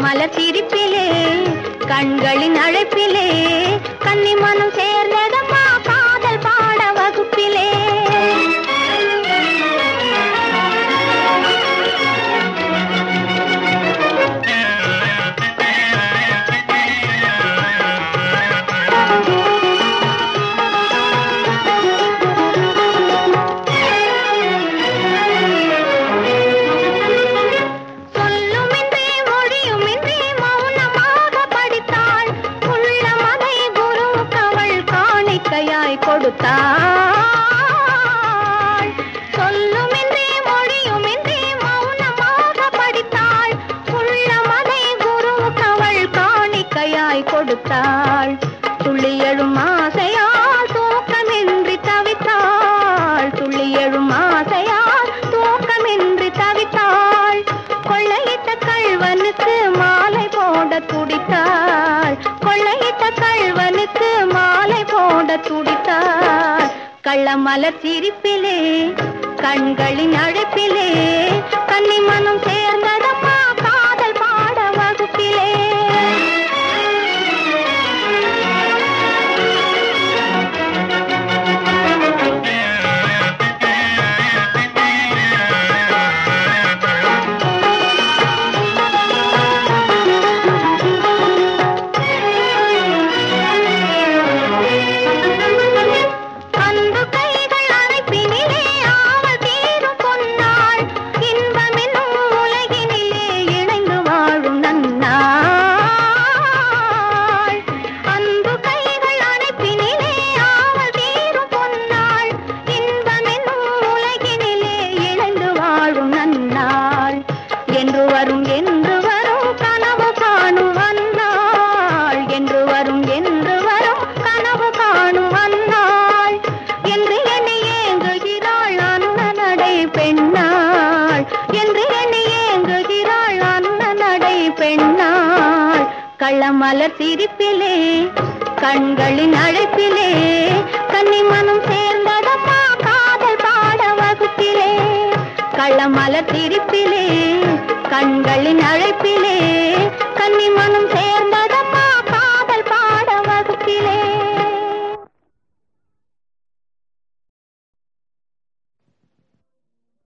கள்ளமலர் சிரிப்பிலே கண்களின் அழைப்பிலே கன்னி மனம் சேர்ந்ததம்மா காதல் பாட வகுப்பிலே சொல்லுமின்றி மொழியுமின்றி மௌனமாக படித்தாள் உள்ளமதை குருவுக்கு அவள் காணிக்கையாய் கொடுத்தாள் சொல்லுமின்றி மொழியுமின்றி மௌனமாக படித்தாள் உள்ளமதை குருவுக்கு அவள் காணிக்கையாய் கொடுத்தாள் துள்ளி எழும் ஆசையால் தூக்கமின்றி தவித்தாள் துள்ளி எழும் ஆசையால் தூக்கமின்றி தவித்தாள் கொள்ளையிட்ட கள்வனுக்கு மாலை போட துடித்தாள் கொள்ளையிட்ட கள்வனுக்கு மாலை போட துடித்தாள் கள்ளமலர் சிரிப்பிலே கண்களின் அழைப்பிலே கன்னி மனம் சேர்ந்ததம்மா காதல் பாட வகுப்பிலே அன்பு கைகள் அணைப்பினிலே ஆவல் தீரும் பொன்னாள் இன்பமென்னும் உலகினிலே இணைந்து வாழும் நன்னாள் அன்பு கைகள் அணைப்பினிலே ஆவல் தீரும் பொன்னாள் இன்பமென்னும் உலகினிலே இணைந்து வாழும் நன்னாள் என்று வரும் என்று வரும் கனவு காணும் அந்நாள் என்று வரும் என்று வரும் கனவு காணும் அந்நாள் என்று எண்ணி ஏங்குகிறாள் அன்ன நடை பெண்ணாள் என்று எண்ணி ஏங்குகிறாள் அன்ன நடை பெண்ணாள் கள்ளமலர் சிரிப்பிலே கண்களின் அழைப்பிலே கன்னி மனம் சேர்ந்ததம்மா காதல் பாட வகுப்பிலே கள்ளமலர் சிரிப்பிலே கண்களின் அழைப்பிலே